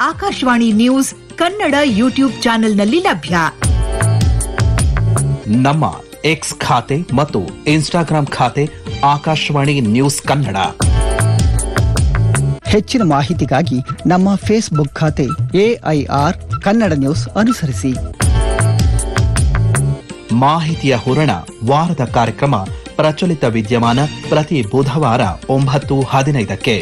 Akashvani news Kannada YouTube ಚಾನೆಲ್ನಲ್ಲಿ ಲಭ್ಯ ನಮ್ಮ ಎಕ್ಸ್ ಖಾತೆ ಮತ್ತು ಇನ್ಸ್ಟಾಗ್ರಾಂ ಖಾತೆ ಆಕಾಶವಾಣಿ ನ್ಯೂಸ್ ಕನ್ನಡ ಹೆಚ್ಚಿನ ಮಾಹಿತಿಗಾಗಿ ನಮ್ಮ ಫೇಸ್ಬುಕ್ ಖಾತೆ ಎಐಆರ್ ಕನ್ನಡ ನ್ಯೂಸ್ ಅನುಸರಿಸಿ ಮಾಹಿತಿಯ ಹೂರಣ ವಾರದ ಕಾರ್ಯಕ್ರಮ ಪ್ರಚಲಿತ ವಿದ್ಯಮಾನ ಪ್ರತಿ ಬುಧವಾರ ಒಂಬತ್ತು ಹದಿನೈದಕ್ಕೆ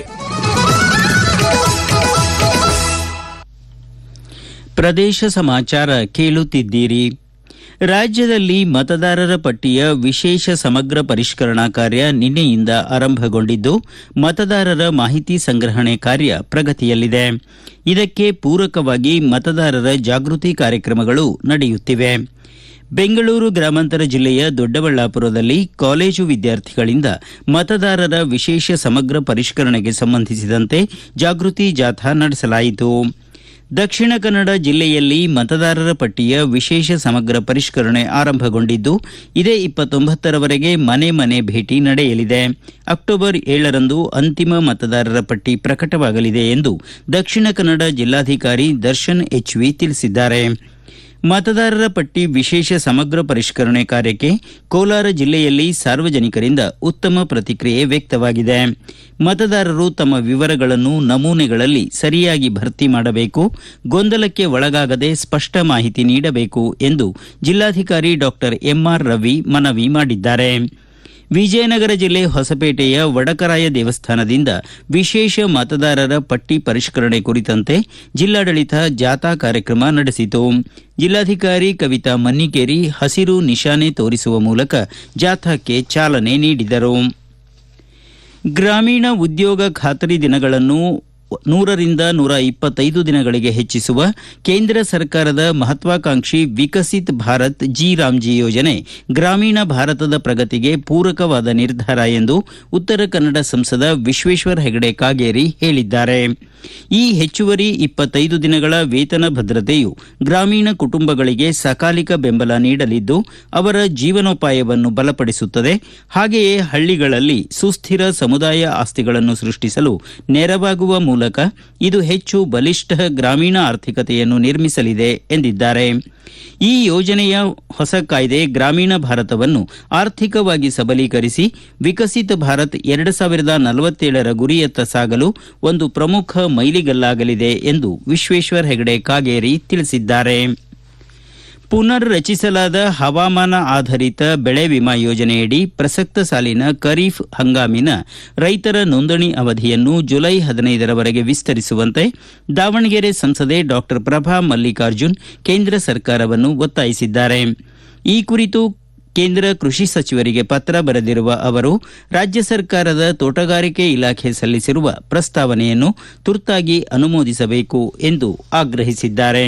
ಪ್ರದೇಶ ಸಮಾಚಾರ ಕೇಳುತ್ತಿದ್ದೀರಿ ರಾಜ್ಯದಲ್ಲಿ ಮತದಾರರ ಪಟ್ಟಿಯ ವಿಶೇಷ ಸಮಗ್ರ ಪರಿಷ್ಕರಣಾ ಕಾರ್ಯ ನಿನ್ನೆಯಿಂದ ಆರಂಭಗೊಂಡಿದ್ದು ಮತದಾರರ ಮಾಹಿತಿ ಸಂಗ್ರಹಣೆ ಕಾರ್ಯ ಪ್ರಗತಿಯಲ್ಲಿದೆ ಇದಕ್ಕೆ ಪೂರಕವಾಗಿ ಮತದಾರರ ಜಾಗೃತಿ ಕಾರ್ಯಕ್ರಮಗಳು ನಡೆಯುತ್ತಿವೆ ಬೆಂಗಳೂರು ಗ್ರಾಮಾಂತರ ಜಿಲ್ಲೆಯ ದೊಡ್ಡಬಳ್ಳಾಪುರದಲ್ಲಿ ಕಾಲೇಜು ವಿದ್ಯಾರ್ಥಿಗಳಿಂದ ಮತದಾರರ ವಿಶೇಷ ಸಮಗ್ರ ಪರಿಷ್ಕರಣೆಗೆ ಸಂಬಂಧಿಸಿದಂತೆ ಜಾಗೃತಿ ಜಾಥಾ ನಡೆಸಲಾಯಿತು ದಕ್ಷಿಣ ಕನ್ನಡ ಜಿಲ್ಲೆಯಲ್ಲಿ ಮತದಾರರ ಪಟ್ಟಿಯ ವಿಶೇಷ ಸಮಗ್ರ ಪರಿಷ್ಕರಣೆ ಆರಂಭಗೊಂಡಿದ್ದು ಇದೇ ಇಪ್ಪತ್ತೊಂಬತ್ತರವರೆಗೆ ಮನೆ ಮನೆ ಭೇಟಿ ನಡೆಯಲಿದೆ ಅಕ್ಟೋಬರ್ ಏಳರಂದು ಅಂತಿಮ ಮತದಾರರ ಪಟ್ಟಿ ಪ್ರಕಟವಾಗಲಿದೆ ಎಂದು ದಕ್ಷಿಣ ಕನ್ನಡ ಜಿಲ್ಲಾಧಿಕಾರಿ ದರ್ಶನ್ ಎಚ್ವಿ ತಿಳಿಸಿದ್ದಾರೆ ಮತದಾರರ ಪಟ್ಟಿ ವಿಶೇಷ ಸಮಗ್ರ ಪರಿಷ್ಕರಣೆ ಕಾರ್ಯಕ್ಕೆ ಕೋಲಾರ ಜಿಲ್ಲೆಯಲ್ಲಿ ಸಾರ್ವಜನಿಕರಿಂದ ಉತ್ತಮ ಪ್ರತಿಕ್ರಿಯೆ ವ್ಯಕ್ತವಾಗಿದೆ ಮತದಾರರು ತಮ್ಮ ವಿವರಗಳನ್ನು ನಮೂನೆಗಳಲ್ಲಿ ಸರಿಯಾಗಿ ಭರ್ತಿ ಮಾಡಬೇಕು ಗೊಂದಲಕ್ಕೆ ಒಳಗಾಗದೆ ಸ್ಪಷ್ಟ ಮಾಹಿತಿ ನೀಡಬೇಕು ಎಂದು ಜಿಲ್ಲಾಧಿಕಾರಿ ಡಾಕ್ಟರ್ ಎಂಆರ್ ರವಿ ಮನವಿ ಮಾಡಿದ್ದಾರೆ ವಿಜಯನಗರ ಜಿಲ್ಲೆ ಹೊಸಪೇಟೆಯ ವಡಕರಾಯ ದೇವಸ್ಥಾನದಿಂದ ವಿಶೇಷ ಮತದಾರರ ಪಟ್ಟಿ ಪರಿಷ್ಕರಣೆ ಕುರಿತಂತೆ ಜಿಲ್ಲಾಡಳಿತ ಜಾಥಾ ಕಾರ್ಯಕ್ರಮ ನಡೆಸಿತು ಜಿಲ್ಲಾಧಿಕಾರಿ ಕವಿತಾ ಮನ್ನಿಕೇರಿ ಹಸಿರು ನಿಶಾನೆ ತೋರಿಸುವ ಮೂಲಕ ಜಾಥಾಕ್ಕೆ ಚಾಲನೆ ನೀಡಿದರು ಗ್ರಾಮೀಣ ಉದ್ಯೋಗ ಖಾತರಿ ದಿನಗಳನ್ನು ನೂರರಿಂದ ನೂರ ಇಪ್ಪತ್ತೈದು ದಿನಗಳಿಗೆ ಹೆಚ್ಚಿಸುವ ಕೇಂದ್ರ ಸರ್ಕಾರದ ಮಹತ್ವಾಕಾಂಕ್ಷಿ ವಿಕಸಿತ್ ಭಾರತ್ ಜಿ ರಾಮ್ಜಿ ಯೋಜನೆ ಗ್ರಾಮೀಣ ಭಾರತದ ಪ್ರಗತಿಗೆ ಪೂರಕವಾದ ನಿರ್ಧಾರ ಎಂದು ಉತ್ತರ ಕನ್ನಡ ಸಂಸದ ವಿಶ್ವೇಶ್ವರ ಹೆಗಡೆ ಕಾಗೇರಿ ಹೇಳಿದ್ದಾರೆ ಈ ಹೆಚ್ಚುವರಿ ಇಪ್ಪತ್ತೈದು ದಿನಗಳ ವೇತನ ಭದ್ರತೆಯು ಗ್ರಾಮೀಣ ಕುಟುಂಬಗಳಿಗೆ ಸಕಾಲಿಕ ಬೆಂಬಲ ನೀಡಲಿದ್ದು ಅವರ ಜೀವನೋಪಾಯವನ್ನು ಬಲಪಡಿಸುತ್ತದೆ ಹಾಗೆಯೇ ಹಳ್ಳಿಗಳಲ್ಲಿ ಸುಸ್ಥಿರ ಸಮುದಾಯ ಆಸ್ತಿಗಳನ್ನು ಸೃಷ್ಟಿಸಲು ನೆರವಾಗುವ ಮೂಲಕ ಇದು ಹೆಚ್ಚು ಬಲಿಷ್ಠ ಗ್ರಾಮೀಣ ಆರ್ಥಿಕತೆಯನ್ನು ನಿರ್ಮಿಸಲಿದೆ ಎಂದಿದ್ದಾರೆ ಈ ಯೋಜನೆಯ ಹೊಸ ಕಾಯ್ದೆ ಗ್ರಾಮೀಣ ಭಾರತವನ್ನು ಆರ್ಥಿಕವಾಗಿ ಸಬಲೀಕರಿಸಿ ವಿಕಸಿತ ಭಾರತ್ ಎರಡು ಸಾವಿರದ ನಲವತ್ತೇಳರ ಗುರಿಯತ್ತ ಸಾಗಲು ಒಂದು ಪ್ರಮುಖ ಮೈಲಿಗಲ್ಲಾಗಲಿದೆ ಎಂದು ವಿಶ್ವೇಶ್ವರ ಹೆಗಡೆ ಕಾಗೇರಿ ತಿಳಿಸಿದ್ದಾರೆ ಪುನರ್ ರಚಿಸಲಾದ ಹವಾಮಾನ ಆಧಾರಿತ ಬೆಳೆ ವಿಮಾ ಯೋಜನೆಯಡಿ ಪ್ರಸಕ್ತ ಸಾಲಿನ ಖರೀಫ್ ಹಂಗಾಮಿನ ರೈತರ ನೋಂದಣಿ ಅವಧಿಯನ್ನು ಜುಲೈ ಹದಿನೈದರವರೆಗೆ ವಿಸ್ತರಿಸುವಂತೆ ದಾವಣಗೆರೆ ಸಂಸದೆ ಡಾಕ್ಟರ್ ಪ್ರಭಾ ಮಲ್ಲಿಕಾರ್ಜುನ್ ಕೇಂದ್ರ ಸರ್ಕಾರವನ್ನು ಒತ್ತಾಯಿಸಿದ್ದಾರೆ ಈ ಕುರಿತು ಕೇಂದ್ರ ಕೃಷಿ ಸಚಿವರಿಗೆ ಪತ್ರ ಬರೆದಿರುವ ಅವರು ರಾಜ್ಯ ಸರ್ಕಾರದ ತೋಟಗಾರಿಕೆ ಇಲಾಖೆ ಸಲ್ಲಿಸಿರುವ ಪ್ರಸ್ತಾವನೆಯನ್ನು ತುರ್ತಾಗಿ ಅನುಮೋದಿಸಬೇಕು ಎಂದು ಆಗ್ರಹಿಸಿದ್ದಾರೆ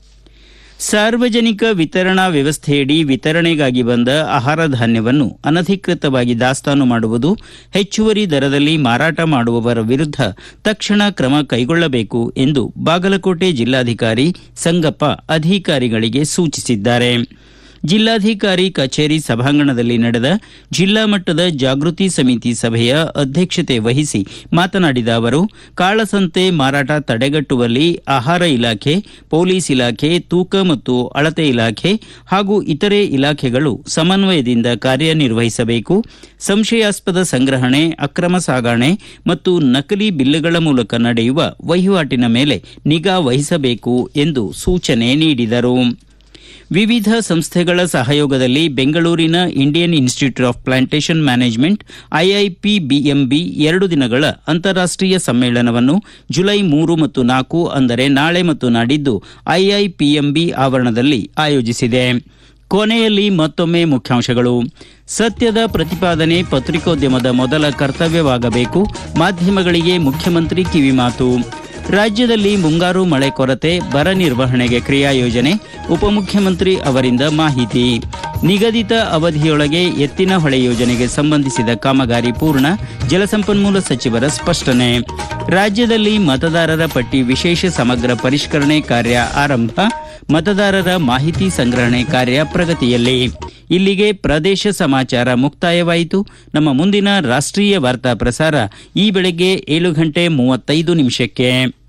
ಸಾರ್ವಜನಿಕ ವಿತರಣಾ ವ್ಯವಸ್ಥೆಯಡಿ ವಿತರಣೆಗಾಗಿ ಬಂದ ಆಹಾರ ಧಾನ್ಯವನ್ನು ಅನಧಿಕೃತವಾಗಿ ದಾಸ್ತಾನು ಮಾಡುವುದು ಹೆಚ್ಚುವರಿ ದರದಲ್ಲಿ ಮಾರಾಟ ಮಾಡುವವರ ವಿರುದ್ಧ ತಕ್ಷಣ ಕ್ರಮ ಕೈಗೊಳ್ಳಬೇಕು ಎಂದು ಬಾಗಲಕೋಟೆ ಜಿಲ್ಲಾಧಿಕಾರಿ ಸಂಗಪ್ಪ ಅಧಿಕಾರಿಗಳಿಗೆ ಸೂಚಿಸಿದ್ದಾರೆ ಜಿಲ್ಲಾಧಿಕಾರಿ ಕಚೇರಿ ಸಭಾಂಗಣದಲ್ಲಿ ನಡೆದ ಜಿಲ್ಲಾ ಮಟ್ಟದ ಜಾಗೃತಿ ಸಮಿತಿ ಸಭೆಯ ಅಧ್ಯಕ್ಷತೆ ವಹಿಸಿ ಮಾತನಾಡಿದ ಅವರು ಕಾಳಸಂತೆ ಮಾರಾಟ ತಡೆಗಟ್ಟುವಲ್ಲಿ ಆಹಾರ ಇಲಾಖೆ ಪೊಲೀಸ್ ಇಲಾಖೆ ತೂಕ ಮತ್ತು ಅಳತೆ ಇಲಾಖೆ ಹಾಗೂ ಇತರೆ ಇಲಾಖೆಗಳು ಸಮನ್ವಯದಿಂದ ಕಾರ್ಯನಿರ್ವಹಿಸಬೇಕು ಸಂಶಯಾಸ್ಪದ ಸಂಗ್ರಹಣೆ ಅಕ್ರಮ ಸಾಗಣೆ ಮತ್ತು ನಕಲಿ ಬಿಲ್లుಗಳ ಮೂಲಕ ನಡೆಯುವ ವಹಿವಾಟಿನ ಮೇಲೆ ನಿಗಾ ವಹಿಸಬೇಕು ಎಂದು ಸೂಚನೆ ನೀಡಿದರು ವಿವಿಧ ಸಂಸ್ಥೆಗಳ ಸಹಯೋಗದಲ್ಲಿ ಬೆಂಗಳೂರಿನ Indian institute of plantation management ಐಐಪಿಬಿಎಂಬಿ ಎರಡು ದಿನಗಳ ಅಂತಾರಾಷ್ಟೀಯ ಸಮ್ಮೇಳನವನ್ನು ಜುಲೈ ಮೂರು ಮತ್ತು ನಾಲ್ಕು ಅಂದರೆ ನಾಳೆ ಮತ್ತು ನಾಡಿದ್ದು ಐಐಪಿಎಂಬಿ ಆವರಣದಲ್ಲಿ ಆಯೋಜಿಸಿದೆ ಕೊನೆಯಲ್ಲಿ ಮತ್ತೊಮ್ಮೆ ಮುಖ್ಯಾಂಶಗಳು ಸತ್ಯದ ಪ್ರತಿಪಾದನೆ ಪತ್ರಿಕೋದ್ಯಮದ ಮೊದಲ ಕರ್ತವ್ಯವಾಗಬೇಕು ಮಾಧ್ಯಮಗಳಿಗೆ ಮುಖ್ಯಮಂತ್ರಿ ಕಿವಿಮಾತು ರಾಜ್ಯದಲ್ಲಿ ಮುಂಗಾರು ಮಳೆ ಕೊರತೆ ಬರ ನಿರ್ವಹಣೆಗೆ ಕ್ರಿಯಾ ಯೋಜನೆ ಉಪಮುಖ್ಯಮಂತ್ರಿ ಅವರಿಂದ ಮಾಹಿತಿ ನಿಗದಿತ ಅವಧಿಯೊಳಗೆ ಎತ್ತಿನ ಹೊಳೆ ಯೋಜನೆಗೆ ಸಂಬಂಧಿಸಿದ ಕಾಮಗಾರಿ ಪೂರ್ಣ ಜಲಸಂಪನ್ಮೂಲ ಸಚಿವರ ಸ್ಪಷ್ಟನೆ ರಾಜ್ಯದಲ್ಲಿ ಮತದಾರರ ಪಟ್ಟಿ ವಿಶೇಷ ಸಮಗ್ರ ಪರಿಷ್ಕರಣೆ ಕಾರ್ಯ ಆರಂಭ ಮತದಾರರ ಮಾಹಿತಿ ಸಂಗ್ರಹಣೆ ಕಾರ್ಯ ಪ್ರಗತಿಯಲ್ಲಿ ಇಲ್ಲಿಗೆ ಪ್ರದೇಶ ಸಮಾಚಾರ ಮುಕ್ತಾಯವಾಯಿತು ನಮ್ಮ ಮುಂದಿನ ರಾಷ್ಟ್ರೀಯ ವಾರ್ತಾ ಪ್ರಸಾರ ಈ ಬೆಳಗ್ಗೆ ಏಳು ಗಂಟೆ ಮೂವತ್ತೈದು ನಿಮಿಷಕ್ಕೆ